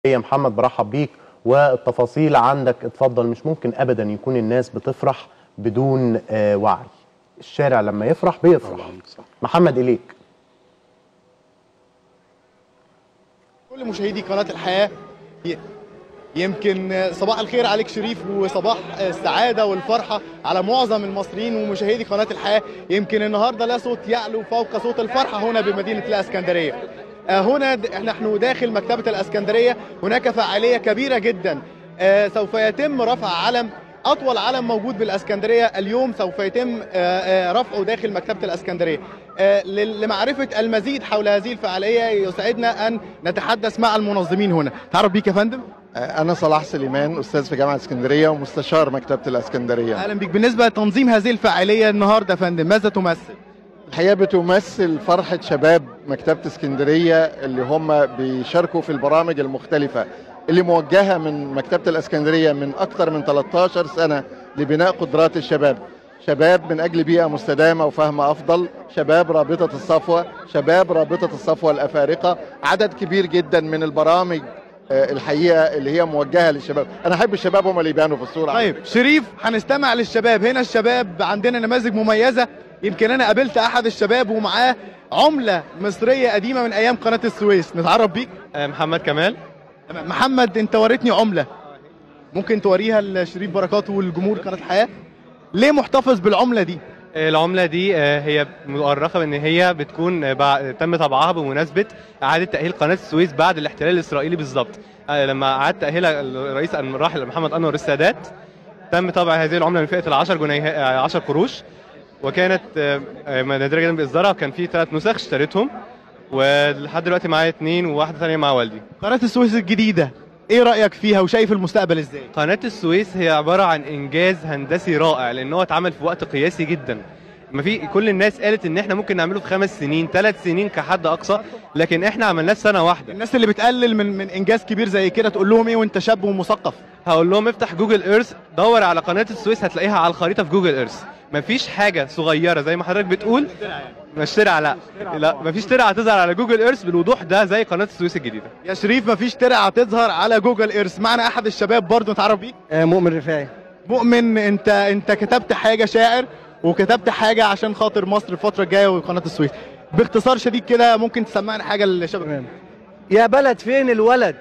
يا محمد برحب بيك والتفاصيل عندك اتفضل مش ممكن ابدا يكون الناس بتفرح بدون آه، وعي الشارع لما يفرح بيفرح محمد اليك كل مشاهدي قناة الحياة ي- يمكن صباح الخير عليك شريف وصباح السعادة والفرحة على معظم المصريين ومشاهدي قناة الحياة يمكن النهاردة لا صوت يعلو فوق صوت الفرحة هنا بمدينة الإسكندرية آه، هنا د- نحن داخل مكتبة الإسكندرية هناك فعالية كبيرة جدا آه، سوف يتم رفع علم أطول علم موجود بالإسكندرية اليوم سوف يتم آه، آه، رفعه داخل مكتبة الإسكندرية آه، لل- لمعرفة المزيد حول هذه الفعالية يسعدنا أن نتحدث مع المنظمين هنا تعرف بيك يا فندم أنا صلاح سليمان أستاذ في جامعة اسكندرية ومستشار مكتبة الإسكندرية اهلا بيك بالنسبه لتنظيم هذه الفعاليه النهارده يا فندم ماذا تمثل الحقيقة بتمثل فرحة شباب مكتبة اسكندرية اللي هم بيشاركوا في البرامج المختلفة اللي موجهة من مكتبة الإسكندرية من أكثر من 13 سنة لبناء قدرات الشباب شباب من أجل بيئة مستدامة وفهم أفضل شباب رابطة الصفوة شباب رابطة الصفوة الأفارقة عدد كبير جدا من البرامج آه، الحقيقة اللي هي موجهة للشباب أنا أحب الشباب هم اللي يبانوا في الصورة طيب شريف هنستمع للشباب هنا الشباب عندنا نماذج مميزه يمكن انا قابلت احد الشباب ومعاه عمله مصريه قديمه من ايام قناه السويس نتعرف بيك آه، محمد كمال تمام. محمد انت وريتني عمله ممكن توريها لشريف بركات والجمهور قناه الحياه ليه محتفظ بالعمله دي آه، العملة دي آه، هي مؤرخة بأن هي بتكون آه، بع- تم طبعها بمناسبة إعادة تأهيل قناة السويس بعد الاحتلال الإسرائيلي بالظبط آه، لما أعاد تأهيلها الرئيس الراحل محمد أنور السادات تم طبع هذه العملة من فئة العشر جنيه 10 قروش وكانت آه، آه، نادرة جدا بإصدارها وكان في ثلاث نسخ اشتريتهم ولحد دلوقتي معايا اثنين وواحدة ثانية مع والدي قناه السويس الجديده ايه رايك فيها وشايف المستقبل ازاي قناة السويس هي عبارة عن إنجاز هندسي رائع لأن هو اتعمل في وقت قياسي جدا ما في كل الناس قالت ان احنا ممكن نعمله في خمس سنين ثلاث سنين كحد اقصى لكن احنا عملناه في سنه واحده الناس اللي بتقلل من من انجاز كبير زي كده تقول لهم ايه وانت شاب ومثقف هقول لهم افتح جوجل ايرث دور على قناه السويس هتلاقيها على الخريطه في جوجل ايرث مفيش حاجه صغيره زي ما حضرتك بتقول مش ترعه لا لا مفيش ترعه تظهر على جوجل ايرث بالوضوح ده زي قناه السويس الجديده يا شريف مفيش ترعه تظهر على جوجل ايرث معنا احد الشباب برضه نتعرف بيك مؤمن رفاعي مؤمن انت انت كتبت حاجه شاعر وكتبت حاجه عشان خاطر مصر الفتره الجايه وقناه السويس باختصار شديد كده ممكن تسمعنا حاجه للشباب تمام يا بلد فين الولد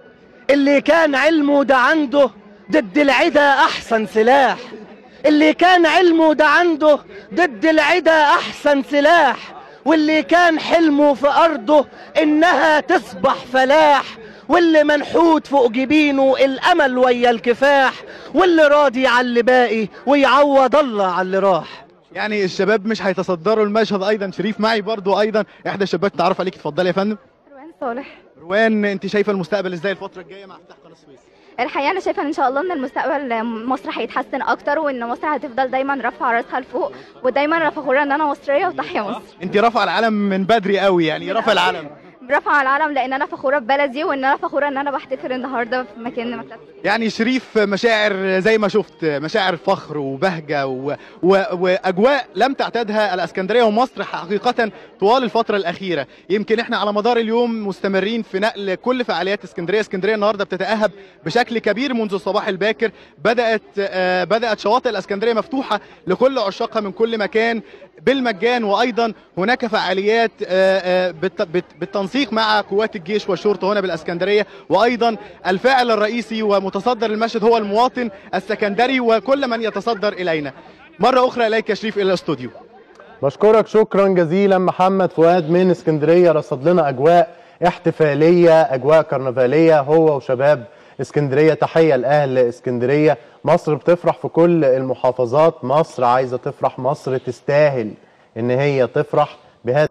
اللي كان علمه ده عنده ضد العدا احسن سلاح اللي كان علمه ده عنده ضد العدا احسن سلاح واللي كان حلمه في ارضه انها تصبح فلاح واللي منحوت فوق جبينه الامل ويا الكفاح واللي راضي على اللي باقي ويعوض الله على اللي راح يعني الشباب مش هيتصدروا المشهد ايضا شريف معي برضه ايضا احدى الشباب تعرف عليك اتفضلي يا فندم روان صالح روان انت شايفه المستقبل ازاي الفتره الجايه مع افتتاح قناه السويس الحقيقه انا شايفه ان شاء الله ان المستقبل مصر هيتحسن اكتر وان مصر هتفضل دايما رافعه راسها لفوق ودايما فخوره ان انا مصريه وتحيا مصر انت رافعه العلم من بدري قوي يعني رافعه العلم رافعه العلم لان انا فخوره ببلدي وان انا فخوره ان انا بحتفل النهارده في مكان مكتبتي يعني شريف مشاعر زي ما شفت مشاعر فخر وبهجة و... و... وأجواء لم تعتادها الأسكندرية ومصر حقيقة طوال الفترة الأخيرة يمكن احنا على مدار اليوم مستمرين في نقل كل فعاليات اسكندرية اسكندرية النهاردة بتتأهب بشكل كبير منذ الصباح الباكر بدأت آه، بدأت شواطئ الأسكندرية مفتوحة لكل عشاقها من كل مكان بالمجان وايضا هناك فعاليات آه، آه، بالت- بت- بالتنسيق مع قوات الجيش والشرطه هنا بالاسكندريه وايضا الفاعل الرئيسي ومتصدر المشهد هو المواطن السكندري وكل من يتصدر الينا. مره اخرى اليك يا شريف الى الاستوديو. بشكرك شكرا جزيلا محمد فؤاد من اسكندريه رصد لنا اجواء احتفاليه اجواء كرنفاليه هو وشباب اسكندريه تحيه لاهل اسكندريه مصر بتفرح في كل المحافظات مصر عايزه تفرح مصر تستاهل ان هي تفرح بهذا